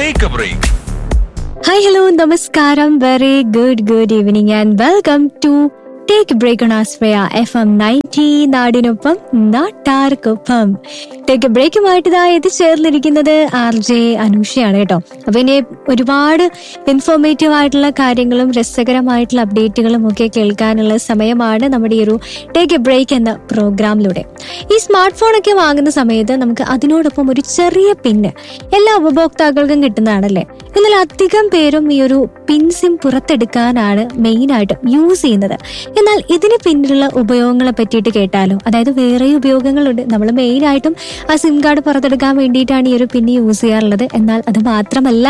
take a break hi hello നമസ്കാരം very good good evening and welcome to take break on Ashraya F M ninety നാടിനൊപ്പം നാട്ടാർക്കൊപ്പം take ബ്രേക്കുമായിട്ട് ഇതാ എത്തിച്ചേർന്നിരിക്കുന്നത് R J അനൂഷയാണ് കേട്ടോ അപ്പൊ ഇനി ഒരുപാട് ഇൻഫോർമേറ്റീവ് ആയിട്ടുള്ള കാര്യങ്ങളും രസകരമായിട്ടുള്ള അപ്ഡേറ്റുകളും ഒക്കെ കേൾക്കാനുള്ള സമയമാണ് നമ്മുടെ ഈ ഒരു ടേക്ക് എ ബ്രേക്ക് എന്ന പ്രോഗ്രാമിലൂടെ ഈ സ്മാർട്ട് ഫോൺ ഒക്കെ വാങ്ങുന്ന സമയത്ത് നമുക്ക് അതിനോടൊപ്പം ഒരു ചെറിയ പിന്ന് എല്ലാ ഉപഭോക്താക്കൾക്കും കിട്ടുന്നതാണല്ലേ എന്നാൽ അധികം പേരും ഈ ഒരു പിൻ സിം പുറത്തെടുക്കാനാണ് മെയിൻ ആയിട്ട് യൂസ് ചെയ്യുന്നത് എന്നാൽ ഇതിന് പിന്നിലുള്ള ഉപയോഗങ്ങളെ പറ്റിയിട്ട് കേട്ടാലോ അതായത് വേറെ ഉപയോഗങ്ങളുണ്ട് നമ്മൾ മെയിൻ ആയിട്ടും ആ സിം കാർഡ് പുറത്തെടുക്കാൻ വേണ്ടിയിട്ടാണ് ഈ ഒരു പിൻ യൂസ് ചെയ്യാറുള്ളത് എന്നാൽ അത് മാത്രമല്ല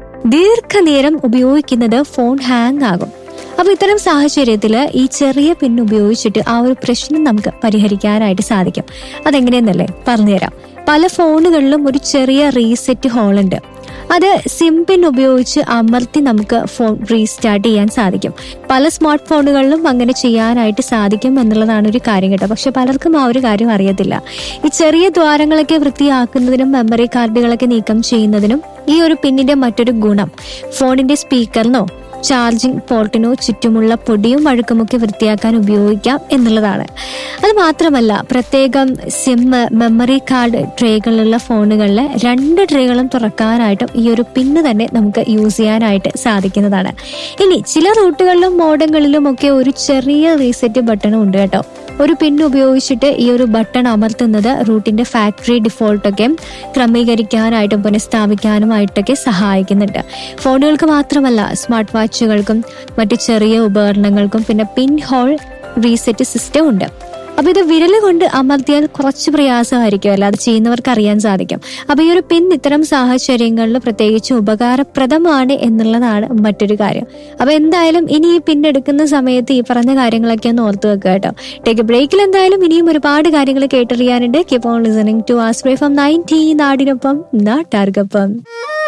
ദീർഘനേരം ഉപയോഗിക്കുന്നത് ഫോൺ ഹാങ് ആകും അപ്പൊ ഇത്തരം സാഹചര്യത്തിൽ ഈ ചെറിയ പിൻ ഉപയോഗിച്ചിട്ട് ആ ഒരു പ്രശ്നം നമുക്ക് പരിഹരിക്കാനായിട്ട് സാധിക്കും അതെങ്ങനെയെന്നല്ലേ പറഞ്ഞുതരാം പല ഫോണുകളിലും ഒരു ചെറിയ റീസെറ്റ് ഹോൾ ഉണ്ട് അത് സിം പിൻ ഉപയോഗിച്ച് അമർത്തി നമുക്ക് ഫോൺ റീസ്റ്റാർട്ട് ചെയ്യാൻ സാധിക്കും പല സ്മാർട്ട് ഫോണുകളിലും അങ്ങനെ ചെയ്യാനായിട്ട് സാധിക്കും എന്നുള്ളതാണ് ഒരു കാര്യം കേട്ടോ പക്ഷെ പലർക്കും ആ ഒരു കാര്യം അറിയത്തില്ല ഈ ചെറിയ ദ്വാരങ്ങളൊക്കെ വൃത്തിയാക്കുന്നതിനും മെമ്മറി കാർഡുകളൊക്കെ നീക്കം ചെയ്യുന്നതിനും ഈ ഒരു പിന്നിന്റെ മറ്റൊരു ഗുണം ഫോണിന്റെ സ്പീക്കറിനോ ചാർജിംഗ് പോർട്ടിനോ ചുറ്റുമുള്ള പൊടിയും അഴുക്കുമൊക്കെ വൃത്തിയാക്കാൻ ഉപയോഗിക്കാം എന്നുള്ളതാണ് അത് മാത്രമല്ല പ്രത്യേകം സിം മെമ്മറി കാർഡ് ട്രേകളുള്ള ഫോണുകളിൽ രണ്ട് ട്രേകളും തുറക്കാനായിട്ടും ഈ ഒരു പിന്ന് തന്നെ നമുക്ക് യൂസ് ചെയ്യാനായിട്ട് സാധിക്കുന്നതാണ് ഇനി ചില റൂട്ടുകളിലും മോഡങ്ങളിലും ഒക്കെ ഒരു ചെറിയ റീസെറ്റ് ബട്ടണും ഉണ്ട് കേട്ടോ ഒരു പിൻ ഉപയോഗിച്ചിട്ട് ഈ ഒരു ബട്ടൺ അമർത്തുന്നത് റൂട്ടിന്റെ ഫാക്ടറി ഡിഫോൾട്ടൊക്കെ ക്രമീകരിക്കാനായിട്ടും പുനഃസ്ഥാപിക്കാനുമായിട്ടൊക്കെ സഹായിക്കുന്നുണ്ട് ഫോണുകൾക്ക് മാത്രമല്ല സ്മാർട്ട് വാച്ചുകൾക്കും മറ്റു ചെറിയ ഉപകരണങ്ങൾക്കും പിന്നെ പിൻ ഹോൾ റീസെറ്റ് സിസ്റ്റം ഉണ്ട് അപ്പൊ ഇത് വിരല് കൊണ്ട് അമർത്തിയാൽ കുറച്ച് പ്രയാസമായിരിക്കുമല്ലോ അത് ചെയ്യുന്നവർക്ക് അറിയാൻ സാധിക്കും അപ്പൊ ഈ ഒരു പിൻ ഇത്തരം സാഹചര്യങ്ങളിൽ പ്രത്യേകിച്ച് ഉപകാരപ്രദമാണ് എന്നുള്ളതാണ് മറ്റൊരു കാര്യം അപ്പൊ എന്തായാലും ഇനി ഈ പിൻ എടുക്കുന്ന സമയത്ത് ഈ പറഞ്ഞ കാര്യങ്ങളൊക്കെ ഒന്ന് ഓർത്ത് വെക്കുക കേട്ടോ ടേക്ക് ബ്രേക്കിൽ എന്തായാലും ഇനിയും ഒരുപാട് കാര്യങ്ങൾ കേട്ടറിയാനുണ്ട് കീപ് ഓൺ ലിസണിംഗ് ടു ആസ്പ്രേ ഫ്രം നയൻറ്റി നാടിനൊപ്പം നാട്ടാർക്കൊപ്പം